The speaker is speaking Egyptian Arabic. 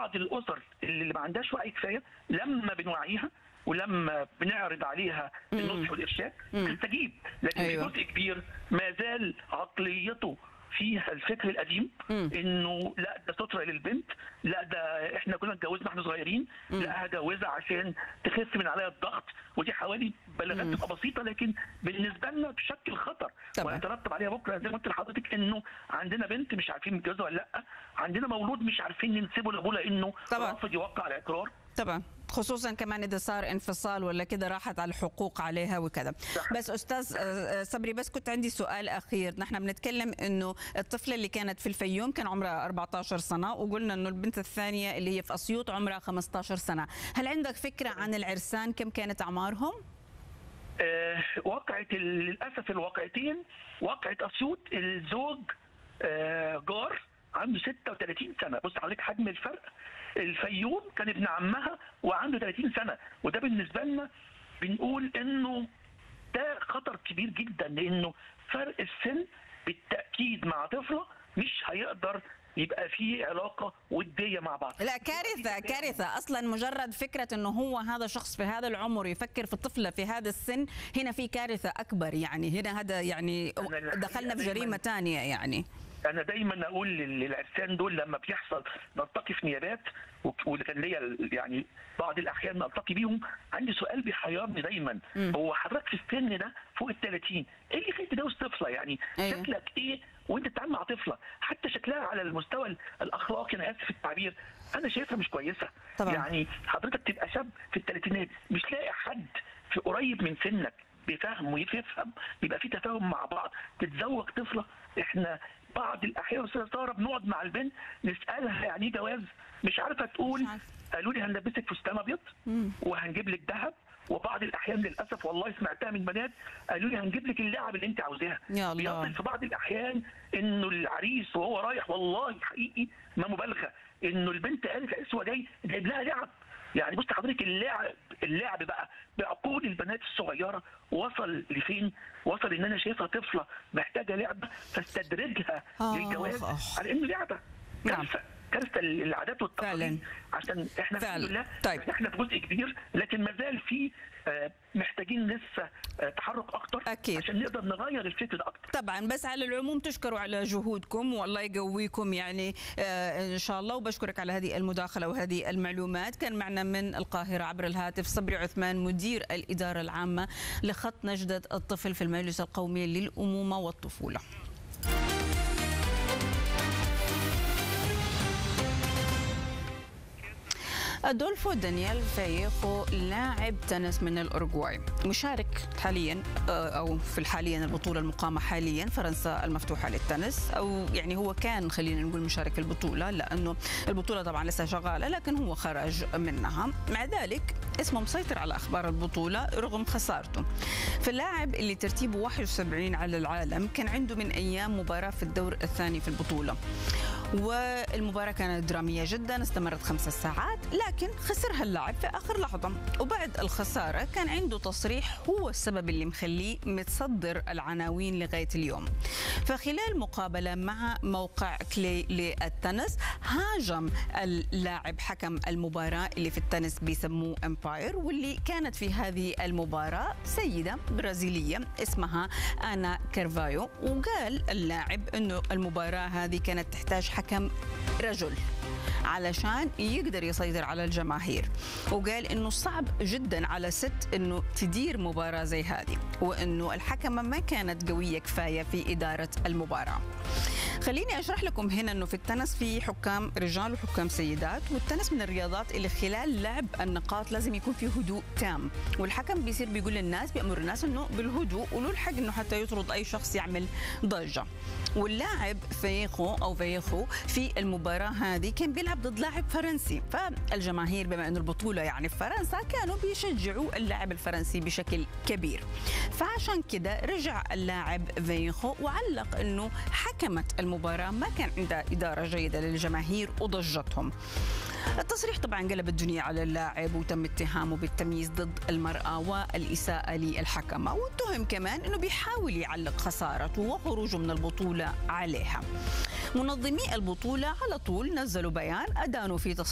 بعض الاسر اللي ما عندهاش وعي كفايه لما بنوعيها ولما بنعرض عليها النصح والارشاد تستجيب لكن أيوة. في جزء كبير ما زال عقليته فيها الفكر القديم مم. انه لا ده ستره للبنت لا ده احنا كنا اتجوزنا احنا صغيرين لا هجوزها عشان تخف من عليها الضغط ودي حوالي بلاغات تبقى بسيطه لكن بالنسبه لنا بشكل خطر طبعا. ويترتب عليها بكره زي ما قلت لحضرتك انه عندنا بنت مش عارفين نتجوزها ولا لا عندنا مولود مش عارفين ننسبه لابوه لانه طبعا. رافض يوقع على اقرار طبعا خصوصا كمان اذا صار انفصال ولا كده راحت على الحقوق عليها وكذا صح. بس استاذ آه، آه، صبري بس كنت عندي سؤال اخير نحن بنتكلم انه الطفله اللي كانت في الفيوم كان عمرها 14 سنه وقلنا انه البنت الثانيه اللي هي في اسيوط عمرها 15 سنه هل عندك فكره عن العرسان كم كانت اعمارهم آه، وقعة ال- للاسف الواقعتين وقعة اسيوط الزوج آه، جار عنده 36 سنه بص حضرتك حجم الفرق الفيوم كان ابن عمها وعنده 30 سنه وده بالنسبه لنا بنقول انه ده خطر كبير جدا لانه فرق السن بالتاكيد مع طفله مش هيقدر يبقى فيه علاقه وديه مع بعض لا كارثة كارثة أصلا مجرد فكرة أنه هو هذا شخص في هذا العمر يفكر في طفلة في هذا السن هنا في كارثة أكبر يعني هنا هذا يعني أنا الحقيقة دخلنا في دايماً- جريمة ثانية يعني انا دايما اقول لل- للعرسان دول لما بيحصل نلتقي في نيابات وك- واللي كان ليا ال- يعني بعض الاحيان نلتقي بيهم عندي سؤال بيحيرني دايما مم. هو حضرتك في السن ده فوق ال 30 ايه اللي خليك تتجوز طفله يعني أيوة. شكلك ايه وانت بتتعامل مع طفله حتى شكلها على المستوى ال- الاخلاقي انا اسف في التعبير انا شايفها مش كويسه طبعا. يعني حضرتك تبقى شاب في الثلاثينات مش لاقي حد في قريب من سنك بيفهم ويفهم يبقى في تفاهم مع بعض تتزوج طفله احنا بعض الاحيان استاذه ساره بنقعد مع البنت نسالها يعني ايه جواز مش عارفه تقول مش عارفة. قالوا لي هنلبسك فستان ابيض وهنجيب لك ذهب وبعض الاحيان للاسف والله سمعتها من بنات قالوا لي هنجيب لك اللعب اللي انت عاوزاها يا الله. بيصل في بعض الاحيان انه العريس وهو رايح والله حقيقي ما مبالغه انه البنت قالت العريس هو جاي جايب لها لعب يعني بص حضرتك اللعب اللعب بقى بعقول البنات الصغيره وصل لفين؟ وصل ان انا شايفها طفله محتاجه لعبه فاستدرجها آه، للجواز آه. على انه لعبه نعم. كارثه كارثه العادات والتقاليد فعلاً. عشان احنا فعلاً. الحمد لله طيب. احنا في جزء كبير لكن ما زال في آه، محتاجين لسه آه، تحرك اكتر أكيد. عشان نقدر نغير الفكر ده اكتر طبعا بس على العموم تشكروا على جهودكم والله يقويكم يعني آه ان شاء الله وبشكرك على هذه المداخله وهذه المعلومات كان معنا من القاهره عبر الهاتف صبري عثمان مدير الاداره العامه لخط نجده الطفل في المجلس القومي للامومه والطفوله أدولفو دانيال فايخو لاعب تنس من الأورجواي مشارك حاليا آه، أو في الحاليا البطولة المقامة حاليا فرنسا المفتوحة للتنس أو يعني هو كان خلينا نقول مشارك في البطولة لأنه البطولة طبعا لسه شغالة لكن هو خرج منها مع ذلك اسمه مسيطر على أخبار البطولة رغم خسارته فاللاعب اللي ترتيبه 71 على العالم كان عنده من أيام مباراة في الدور الثاني في البطولة والمباراة كانت درامية جدا استمرت خمسة ساعات لكن خسرها اللاعب في آخر لحظة وبعد الخسارة كان عنده تصريح هو السبب اللي مخليه متصدر العناوين لغاية اليوم فخلال مقابلة مع موقع كلي للتنس هاجم اللاعب حكم المباراة اللي في التنس بيسموه امباير واللي كانت في هذه المباراة سيدة برازيلية اسمها أنا كارفايو وقال اللاعب أنه المباراة هذه كانت تحتاج حكم رجل علشان يقدر يسيطر على الجماهير وقال انه صعب جدا على ست انه تدير مباراه زي هذه وانه الحكمه ما كانت قويه كفايه في اداره المباراه خليني اشرح لكم هنا انه في التنس في حكام رجال وحكام سيدات والتنس من الرياضات اللي خلال لعب النقاط لازم يكون في هدوء تام والحكم بيصير بيقول للناس بيامر الناس انه بالهدوء وله الحق انه حتى يطرد اي شخص يعمل ضجه واللاعب فيخو او فيخو في المباراه هذه كان بيلعب ضد لاعب فرنسي فالجماهير بما انه البطوله يعني في فرنسا كانوا بيشجعوا اللاعب الفرنسي بشكل كبير فعشان كده رجع اللاعب فيخو وعلق انه حكمت المباراه ما كان عندها اداره جيده للجماهير وضجتهم التصريح طبعا قلب الدنيا على اللاعب وتم اتهامه بالتمييز ضد المرأة والإساءة للحكمة واتهم كمان أنه بيحاول يعلق خسارته وخروجه من البطولة عليها منظمي البطولة على طول نزلوا بيان أدانوا فيه